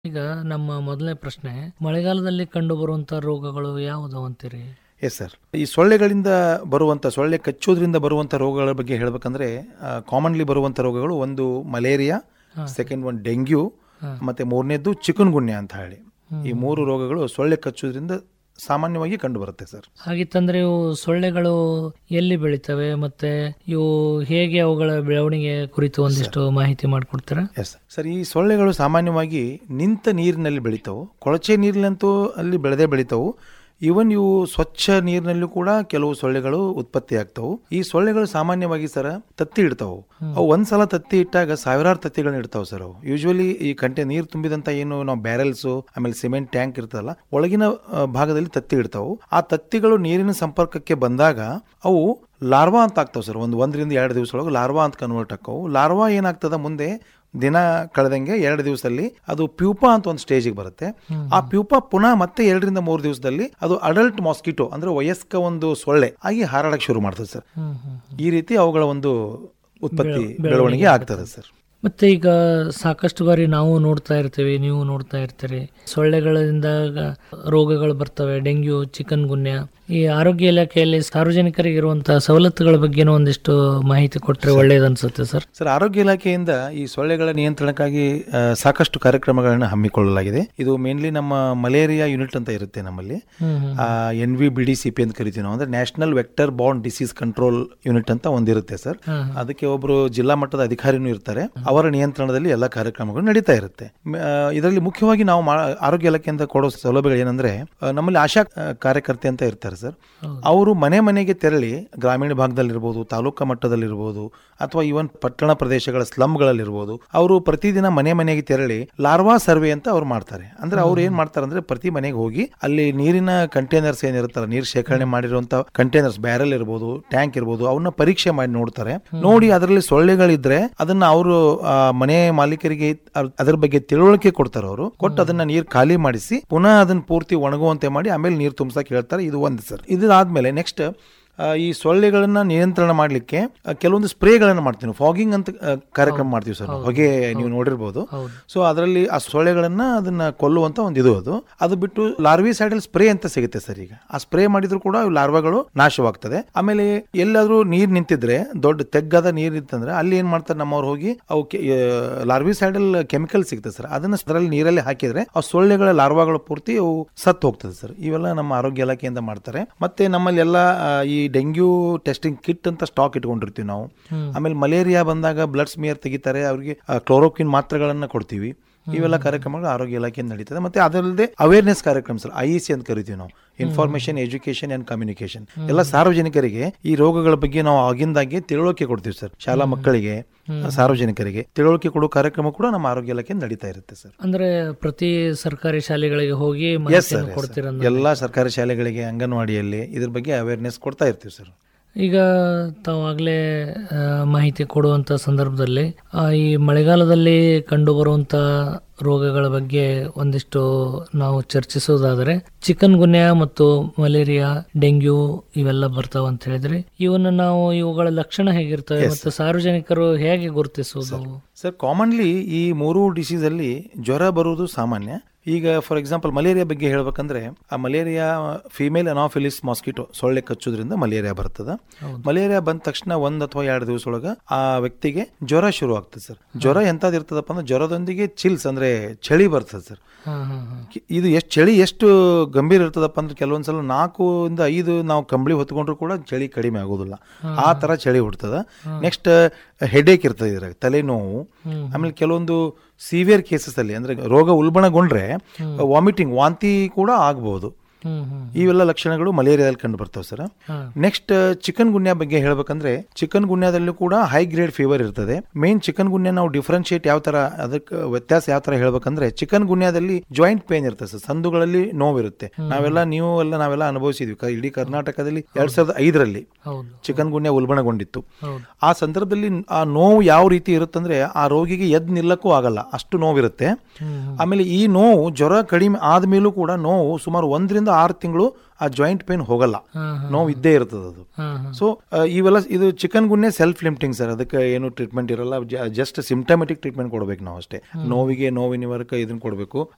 ಈಗ ನಮ್ಮ ಮೊದಲನೇ ಪ್ರಶ್ನೆ ಮಳೆಗಾಲದಲ್ಲಿ ಕಂಡು ಬರುವಂತ ರೋಗಗಳು ಯಾವುದು ಅಂತೀರಿ ಎಸ್ ಸರ್ ಈ ಸೊಳ್ಳೆಗಳಿಂದ ಬರುವಂಥ ಸೊಳ್ಳೆ ಕಚ್ಚೋದ್ರಿಂದ ಬರುವಂಥ ರೋಗಗಳ ಬಗ್ಗೆ ಹೇಳಬೇಕಂದ್ರೆ ಕಾಮನ್ಲಿ ಬರುವಂಥ ರೋಗಗಳು ಒಂದು ಮಲೇರಿಯಾ ಸೆಕೆಂಡ್ ಒನ್ ಡೆಂಗ್ಯೂ ಮತ್ತೆ ಮೂರನೇದ್ದು ಚಿಕನ್ ಗುನ್ಯ ಅಂತ ಹೇಳಿ ಈ ಮೂರು ರೋಗಗಳು ಸೊಳ್ಳೆ ಕಚ್ಚೋದ್ರಿಂದ ಸಾಮಾನ್ಯವಾಗಿ ಕಂಡು ಬರುತ್ತೆ ಸರ್ ಹಾಗಿತ್ತಂದ್ರೆ ಇವು ಸೊಳ್ಳೆಗಳು ಎಲ್ಲಿ ಬೆಳಿತವೆ ಮತ್ತೆ ಇವು ಹೇಗೆ ಅವುಗಳ ಬೆಳವಣಿಗೆ ಕುರಿತು ಒಂದಿಷ್ಟು ಮಾಹಿತಿ ಮಾಡಿಕೊಡ್ತೀರಾ ಎಸ್ ಸರ್ ಈ ಸೊಳ್ಳೆಗಳು ಸಾಮಾನ್ಯವಾಗಿ ನಿಂತ ನೀರಿನಲ್ಲಿ ಬೆಳಿತಾವು ಕೊಳಚೆ ನೀರಿನಂತೂ ಅಲ್ಲಿ ಬೆಳೆದೇ ಬೆಳಿತಾವು ಈವನ್ ಇವು ಸ್ವಚ್ಛ ನೀರಿನಲ್ಲೂ ಕೂಡ ಕೆಲವು ಸೊಳ್ಳೆಗಳು ಉತ್ಪತ್ತಿ ಆಗ್ತಾವು ಈ ಸೊಳ್ಳೆಗಳು ಸಾಮಾನ್ಯವಾಗಿ ಸರ್ ತತ್ತಿ ಇಡ್ತಾವು ಅವು ಒಂದ್ಸಲ ತತ್ತಿ ಇಟ್ಟಾಗ ಸಾವಿರಾರು ತತ್ತಿಗಳನ್ನ ಇಡ್ತಾವೆ ಸರ್ ಅವು ಯೂಶುವಲಿ ಈ ಕಂಟೆ ನೀರು ತುಂಬಿದಂತ ಏನು ನಾವು ಬ್ಯಾರೆಲ್ಸು ಆಮೇಲೆ ಸಿಮೆಂಟ್ ಟ್ಯಾಂಕ್ ಇರ್ತದಲ್ಲ ಒಳಗಿನ ಆ, ಭಾಗದಲ್ಲಿ ತತ್ತಿ ಇಡ್ತಾವು ಆ ತತ್ತಿಗಳು ನೀರಿನ ಸಂಪರ್ಕಕ್ಕೆ ಬಂದಾಗ ಅವು ಲಾರ್ವಾ ಅಂತ ಆಗ್ತಾವೆ ಸರ್ ಒಂದು ಒಂದರಿಂದ ಎರಡು ದಿವಸ ಒಳಗೆ ಲಾರ್ವಾ ಅಂತ ಕನ್ವರ್ಟ್ ಆಕ್ಕವು ಲಾರ್ವಾ ಏನಾಗ್ತದ ಮುಂದೆ ದಿನ ಕಳೆದಂಗೆ ಎರಡು ದಿವಸದಲ್ಲಿ ಅದು ಪ್ಯೂಪಾ ಅಂತ ಒಂದು ಸ್ಟೇಜಿಗೆ ಬರುತ್ತೆ ಆ ಪ್ಯೂಪಾ ಪುನಃ ಮತ್ತೆ ಎರಡರಿಂದ ಮೂರು ದಿವಸದಲ್ಲಿ ಅದು ಅಡಲ್ಟ್ ಮಾಸ್ಕಿಟೋ ಅಂದ್ರೆ ವಯಸ್ಕ ಒಂದು ಸೊಳ್ಳೆ ಆಗಿ ಹಾರಾಡಕ್ಕೆ ಶುರು ಮಾಡ್ತದೆ ಸರ್ ಹ್ಮ್ ಹ್ಮ್ ಈ ರೀತಿ ಅವುಗಳ ಒಂದು ಉತ್ಪತ್ತಿ ಬೆಳವಣಿಗೆ ಆಗ್ತದೆ ಸರ್ ಮತ್ತೆ ಈಗ ಸಾಕಷ್ಟು ಬಾರಿ ನಾವು ನೋಡ್ತಾ ಇರ್ತೀವಿ ನೀವು ನೋಡ್ತಾ ಇರ್ತೀರಿ ಸೊಳ್ಳೆಗಳಿಂದ ರೋಗಗಳು ಬರ್ತವೆ ಡೆಂಗ್ಯೂ ಚಿಕನ್ ಗುನ್ಯ ಈ ಆರೋಗ್ಯ ಇಲಾಖೆಯಲ್ಲಿ ಸಾರ್ವಜನಿಕರಿಗೆ ಇರುವಂತಹ ಸವಲತ್ತುಗಳ ಬಗ್ಗೆನೂ ಒಂದಿಷ್ಟು ಮಾಹಿತಿ ಕೊಟ್ಟರೆ ಒಳ್ಳೇದನ್ಸುತ್ತೆ ಸರ್ ಸರ್ ಆರೋಗ್ಯ ಇಲಾಖೆಯಿಂದ ಈ ಸೊಳ್ಳೆಗಳ ನಿಯಂತ್ರಣಕ್ಕಾಗಿ ಆ, ಸಾಕಷ್ಟು ಕಾರ್ಯಕ್ರಮಗಳನ್ನು ಹಮ್ಮಿಕೊಳ್ಳಲಾಗಿದೆ ಇದು ಮೇನ್ಲಿ ನಮ್ಮ ಮಲೇರಿಯಾ ಯೂನಿಟ್ ಅಂತ ಇರುತ್ತೆ ನಮ್ಮಲ್ಲಿ ಹ್ಮ್ ಹ್ಮ್ N V B D C P ಅಂತ ಕರಿತೀವಿ ನಾವು ಅಂದ್ರೆ ನ್ಯಾಷನಲ್ ವೆಕ್ಟರ್ ಬಾಂಡ್ ಡಿಸೀಸ್ ಕಂಟ್ರೋಲ್ ಯೂನಿಟ್ ಅಂತ ಒಂದಿರುತ್ತೆ ಸರ್ ಹಾ, ಅದಕ್ಕೆ ಒಬ್ರು ಜಿಲ್ಲಾ ಮಟ್ಟದ ಅಧಿಕಾರಿನೂ ಇರ್ತಾರೆ ಅವರ ನಿಯಂತ್ರಣದಲ್ಲಿ ಎಲ್ಲ ಕಾರ್ಯಕ್ರಮಗಳು ನಡೀತಾ ಇರುತ್ತೆ ಮ- ಆ, ಇದರಲ್ಲಿ ಮುಖ್ಯವಾಗಿ ನಾವು ಮಾ- ಆರೋಗ್ಯ ಇಲಾಖೆಯಿಂದ ಕೊಡೋ ಸೌಲಭ್ಯಗಳು ಏನಂದ್ರೆ ಆ, ನಮ್ಮಲ್ಲಿ ಆಶಾ ಆ, ಕಾರ್ಯಕರ್ತೆ ಅಂತ ಇರ್ತಾರೆ ಸರ್ ಅವರು ಮನೆ ಮನೆಗೆ ತೆರಳಿ ಗ್ರಾಮೀಣ ಭಾಗದಲ್ಲಿರ್ಬೋದು ತಾಲೂಕಾ ಮಟ್ಟದಲ್ಲಿರ್ಬೋದು ಅಥವಾ ಇವನ್ ಪಟ್ಟಣ ಪ್ರದೇಶಗಳ ಸ್ಲಮ್ಗಳಲ್ಲಿರ್ಬೋದು ಅವರು ಪ್ರತಿದಿನ ಮನೆ ಮನೆಗೆ ತೆರಳಿ ಲಾರ್ವಾ ಸರ್ವೆ ಅಂತ ಅವ್ರು ಮಾಡ್ತಾರೆ ಅಂದ್ರೆ ಅವ್ರು ಏನ್ ಮಾಡ್ತಾರೆ ಅಂದ್ರೆ ಪ್ರತಿ ಮನೆಗೆ ಹೋಗಿ ಅಲ್ಲಿ ನೀರಿನ ಕಂಟೈನರ್ಸ್ ಏನಿರುತ್ತಲ್ಲ ನೀರು ಶೇಖರಣೆ ಮಾಡಿರುವಂತ ಕಂಟೈನರ್ಸ್ ಬ್ಯಾರಲ್ ಇರ್ಬೋದು ಟ್ಯಾಂಕ್ ಇರ್ಬೋದು ಅವನ್ನ ಪರೀಕ್ಷೆ ಮಾಡಿ ನೋಡ್ತಾರೆ ನೋಡಿ ಅದರಲ್ಲಿ ಸೊಳ್ಳೆಗಳಿದ್ರೆ ಅದನ್ನ ಅವರು ಮನೆ ಮಾಲೀಕರಿಗೆ ಅದ್- ಅದ್ರ ಬಗ್ಗೆ ತಿಳುವಳಿಕೆ ಕೊಡ್ತಾರೆ ಅವರು ಕೊಟ್ಟು ಅದನ್ನ ನೀರು ಖಾಲಿ ಮಾಡಿಸಿ ಪುನಃ ಅದನ್ನ ಪೂರ್ತಿ ಒಣಗುವಂತೆ ಮಾಡಿ ಆಮೇಲೆ ನೀರು ತುಂಬಸಕ್ ಹೇಳ್ತಾರೆ ಇದು ಒಂದು ಸರ್ ಇದಾದ್ಮೇಲೆ ನೆಕ್ಸ್ಟ್ ಈ ಸೊಳ್ಳೆಗಳನ್ನ ನಿಯಂತ್ರಣ ಮಾಡಲಿಕ್ಕೆ ಕೆಲವೊಂದು ಸ್ಪ್ರೇಗಳನ್ನು ಮಾಡ್ತೀವಿ ಫಾಗಿಂಗ್ ಅಂತ ಆ, ಕಾರ್ಯಕ್ರಮ ಮಾಡ್ತೀವಿ ಸರ್ ನಾವು. ಹೊಗೆ ನೀವು ನೋಡಿರ್ಬೋದು ಹೌದು. ಸೊ ಅದರಲ್ಲಿ ಆ ಸೊಳ್ಳೆಗಳನ್ನ ಅದನ್ನ ಕೊಲ್ಲುವಂತ ಒಂದು ಇದು ಅದು ಅದು ಬಿಟ್ಟು ಲಾರ್ವಿ ಸೈಡಲ್ ಸ್ಪ್ರೇ ಅಂತ ಸಿಗುತ್ತೆ ಸರ್ ಈಗ ಆ ಸ್ಪ್ರೇ ಮಾಡಿದ್ರು ಕೂಡ ಇವು ಲಾರ್ವಾಗಳು ನಾಶವಾಗ್ತದೆ ಆಮೇಲೆ ಎಲ್ಲಾದ್ರೂ ನೀರ್ ನಿಂತಿದ್ರೆ ದೊಡ್ಡ ತೆಗ್ಗಾದ ನೀರ್ ನಿಂತಂದ್ರೆ ಅಲ್ಲಿ ಏನ್ ಮಾಡ್ತಾರೆ ನಮ್ಮವ್ರು ಹೋಗಿ ಅವು ಲಾರ್ವಿ ಸೈಡಲ್ ಕೆಮಿಕಲ್ ಸಿಗುತ್ತೆ ಸರ್ ಅದನ್ನ ಅದರಲ್ಲಿ ನೀರಲ್ಲಿ ಹಾಕಿದ್ರೆ ಆ ಸೊಳ್ಳೆಗಳ ಲಾರ್ವಾಗಳು ಪೂರ್ತಿ ಅವು ಸತ್ತು ಹೋಗ್ತದೆ ಸರ್ ಇವೆಲ್ಲ ನಮ್ಮ ಆರೋಗ್ಯ ಇಲಾಖೆಯಿಂದ ಮಾಡ್ತಾರೆ ಮತ್ತೆ ನಮ್ಮಲ್ಲಿ ಎಲ್ಲ ಆ, ಈ ಡೆಂಗ್ಯೂ ಟೆಸ್ಟಿಂಗ್ ಕಿಟ್ ಅಂತ ಸ್ಟಾಕ್ ಇಟ್ಕೊಂಡಿರ್ತೀವಿ ನಾವು ಆಮೇಲೆ ಮಲೇರಿಯಾ ಬಂದಾಗ ಬ್ಲಡ್ ಸ್ಮಿಯರ್ ತೆಗಿತಾರೆ ಅವರಿಗೆ ಕ್ಲೋರೋಕ್ವಿನ್ ಮಾತ್ರೆಗಳನ್ನ ಕೊಡ್ತೀವಿ ಇವೆಲ್ಲ ಕಾರ್ಯಕ್ರಮಗಳು ಆರೋಗ್ಯ ಇಲಾಖೆಯಿಂದ ನಡೀತದೆ ಮತ್ತೆ ಅದಲ್ಲದೆ ಅವೇರ್ನೆಸ್ ಕಾರ್ಯಕ್ರಮ ಸರ್ ಐ ಸಿ ಅಂತ ಕರಿತೀವಿ ನಾವು ಇನ್ಫಾರ್ಮೇಶನ್ ಎಜುಕೇಶನ್ ಅಂಡ್ ಕಮ್ಯುನಿಕೇಶನ್ ಎಲ್ಲ ಸಾರ್ವಜನಿಕರಿಗೆ ಈ ರೋಗಗಳ ಬಗ್ಗೆ ನಾವು ಆಗಿಂದಾಗೆ ತಿಳುವಳಿಕೆ ಕೊಡ್ತೀವಿ ಸರ್ ಶಾಲಾ ಮಕ್ಕಳಿಗೆ ಸಾರ್ವಜನಿಕರಿಗೆ ತಿಳುವಳಿಕೆ ಕೊಡೋ ಕಾರ್ಯಕ್ರಮ ಕೂಡ ನಮ್ಮ ಆರೋಗ್ಯ ಇಲಾಖೆ ನಡೀತಾ ಇರುತ್ತೆ ಸರ್ ಅಂದ್ರೆ ಪ್ರತಿ ಸರ್ಕಾರಿ ಶಾಲೆಗಳಿಗೆ ಹೋಗಿ ಎಸ್ ಮಾಹಿತಿಯನ್ನು ಸರ್ ಕೊಡ್ತೀರ ಎಲ್ಲ ಸರ್ಕಾರಿ ಶಾಲೆಗಳಿಗೆ ಅಂಗನವಾಡಿಯಲ್ಲಿ ಇದ್ರ ಬಗ್ಗೆ ಅವೇರ್ನೆಸ್ ಕೊಡ್ತಾ ಇರ್ತೀವಿ ಸರ್ ಈಗ ತಾವಾಗಲೇ ಮಾಹಿತಿ ಕೊಡುವಂತ ಸಂದರ್ಭದಲ್ಲಿ ಆ, ಈ ಮಳೆಗಾಲದಲ್ಲಿ ಕಂಡು ಬರುವಂತ ರೋಗಗಳ ಬಗ್ಗೆ ಒಂದಿಷ್ಟು ನಾವು ಚರ್ಚಿಸೋದಾದರೆ ಚಿಕನ್ ಗುನ್ಯಾ ಮತ್ತು ಮಲೇರಿಯಾ ಡೆಂಗ್ಯೂ ಇವೆಲ್ಲ ಬರ್ತಾವ ಅಂತ ಹೇಳಿದ್ರಿ ಇವನ್ನ ನಾವು ಇವುಗಳ ಲಕ್ಷಣ ಹೇಗಿರ್ತವೆ ಮತ್ತು ಸಾರ್ವಜನಿಕರು ಹೇಗೆ ಗುರುತಿಸುವುದು ಸರ್ ಕಾಮನ್ಲಿ ಈ ಮೂರು ಡಿಸೀಸ್ ಅಲ್ಲಿ ಜ್ವರ ಬರುವುದು ಸಾಮಾನ್ಯ ಈಗ ಫಾರ್ ಎಕ್ಸಾಂಪಲ್ ಮಲೇರಿಯಾ ಬಗ್ಗೆ ಹೇಳ್ಬೇಕಂದ್ರೆ ಆ ಮಲೇರಿಯಾ ಫಿಮೇಲ್ ಅನಾಫಿಲಿಸ್ ಮಾಸ್ಕಿಟೋ ಸೊಳ್ಳೆ ಕಚ್ಚೋದ್ರಿಂದ ಮಲೇರಿಯಾ ಬರ್ತದ ಮಲೇರಿಯಾ ಬಂದ ತಕ್ಷಣ ಒಂದ್ ಅಥವಾ ಎರಡು ದಿವಸ ಒಳಗ ಆ ವ್ಯಕ್ತಿಗೆ ಜ್ವರ ಶುರು ಆಗ್ತದೆ ಸರ್ ಜ್ವರ ಎಂತದ್ ಇರ್ತದಪ್ಪ ಅಂದ್ರೆ ಜ್ವರದೊಂದಿಗೆ ಚಿಲ್ಸ್ ಅಂದ್ರೆ ಚಳಿ ಬರ್ತದೆ ಸರ್ ಹಾ ಹಾ ಹಾ ಕಿ- ಇದು ಎಷ್ಟು ಚಳಿ ಎಷ್ಟು ಗಂಭೀರ ಇರ್ತದಪ್ಪ ಅಂದ್ರೆ ಕೆಲವೊಂದ್ಸಲ ನಾಲ್ಕು ಇಂದ ಐದು ನಾವು ಕಂಬಳಿ ಹೊತ್ಕೊಂಡ್ರು ಕೂಡ ಚಳಿ ಕಡಿಮೆ ಆಗೋದಿಲ್ಲ ಆ ತರ ಚಳಿ ಹುಡ್ತದ ನೆಕ್ಸ್ಟ್ ಹೆಡೇಕ್ ಇರ್ತದೆ ಇದ್ರಾಗ ತಲೆನೋವು ಆಮೇಲೆ ಕೆಲವೊಂದು ಸಿವಿಯರ್ ಕೇಸಸ್ ಅಲ್ಲಿ ಅಂದ್ರೆ ರೋಗ ಉಲ್ಬಣಗೊಂಡ್ರೆ ವಾಮಿಟಿಂಗ್ ವಾಂತಿ ಕೂಡ ಆಗ್ಬಹುದು ಹ್ಮ್ ಹ್ಮ್ ಇವೆಲ್ಲ ಲಕ್ಷಣಗಳು ಮಲೇರಿಯಾದಲ್ಲಿ ಕಂಡು ಬರ್ತಾವೆ ಸರ್ ಹಾ. ನೆಕ್ಸ್ಟ್ ಚಿಕನ್ ಗುನ್ಯಾ ಬಗ್ಗೆ ಹೇಳ್ಬೇಕಂದ್ರೆ ಚಿಕನ್ ಗುನ್ಯಾದಲ್ಲೂ ಕೂಡ ಹೈ ಗ್ರೇಡ್ ಫೀವರ್ ಇರ್ತದೆ ಮೇನ್ ಚಿಕನ್ ಗುನ್ಯಾ ನಾವು ಡಿಫ್ರೆನ್ಶಿಯೇಟ್ ಯಾವ ತರ ಅದಕ್ಕೆ ವ್ಯತ್ಯಾಸ ಯಾವ ತರ ಹೇಳ್ಬೇಕಂದ್ರೆ ಚಿಕನ್ ಗುನ್ಯಾದಲ್ಲಿ ಜಾಯಿಂಟ್ ಪೇನ್ ಇರ್ತದೆ ಸರ್ ಸಂದುಗಳಲ್ಲಿ ನೋವಿರುತ್ತೆ ನಾವೆಲ್ಲ ನೀವು ಎಲ್ಲ ನಾವೆಲ್ಲ ಅನುಭವಿಸಿದ್ವಿ ಕ- ಇಡೀ ಕರ್ನಾಟಕದಲ್ಲಿ ಎರಡ್ ಸಾವಿರದ ಐದರಲ್ಲಿ ಹೌದು ಚಿಕನ್ ಗುನ್ಯಾ ಉಲ್ಬಣಗೊಂಡಿತ್ತು ಹೌದು ಆ ಸಂದರ್ಭದಲ್ಲಿ ಆ ನೋವು ಯಾವ ರೀತಿ ಇರುತ್ತಂದ್ರೆ ಆ ರೋಗಿಗೆ ಎದ್ ನಿಲ್ಲಕ್ಕೂ ಆಗಲ್ಲ ಅಷ್ಟು ನೋವಿರುತ್ತೆ ಆಮೇಲೆ ಈ ನೋವು ಜ್ವರ ಕಡಿಮೆ ಆದ್ಮೇಲೂ ಕೂಡ ನೋವು ಸುಮಾರು ಒಂದರಿಂದ ಆರು ತಿಂಗಳು ಆ ಜಾಯಿಂಟ್ ಪೇನ್ ಹೋಗಲ್ಲ ಹಾ ಹಾ ನೋವು ಇದ್ದೇ ಇರ್ತದೆ ಅದು ಹಾ ಹಾ ಸೊ ಇವೆಲ್ಲ ಇದು chikungunya self limiting sir ಅದಕ್ಕೆ ಏನು ಟ್ರೀಟ್ಮೆಂಟ್ ಇರಲ್ಲ ಜಸ್ಟ್ ಸಿಂಪ್ಟಮೆಟಿಕ್ ಟ್ರೀಟ್ಮೆಂಟ್ ಕೊಡ್ಬೇಕು ನಾವು ಅಷ್ಟೇ ನೋವಿಗೆ ನೋವು ನಿವಾರಕ ಇದನ್ನ ಕೊಡಬೇಕು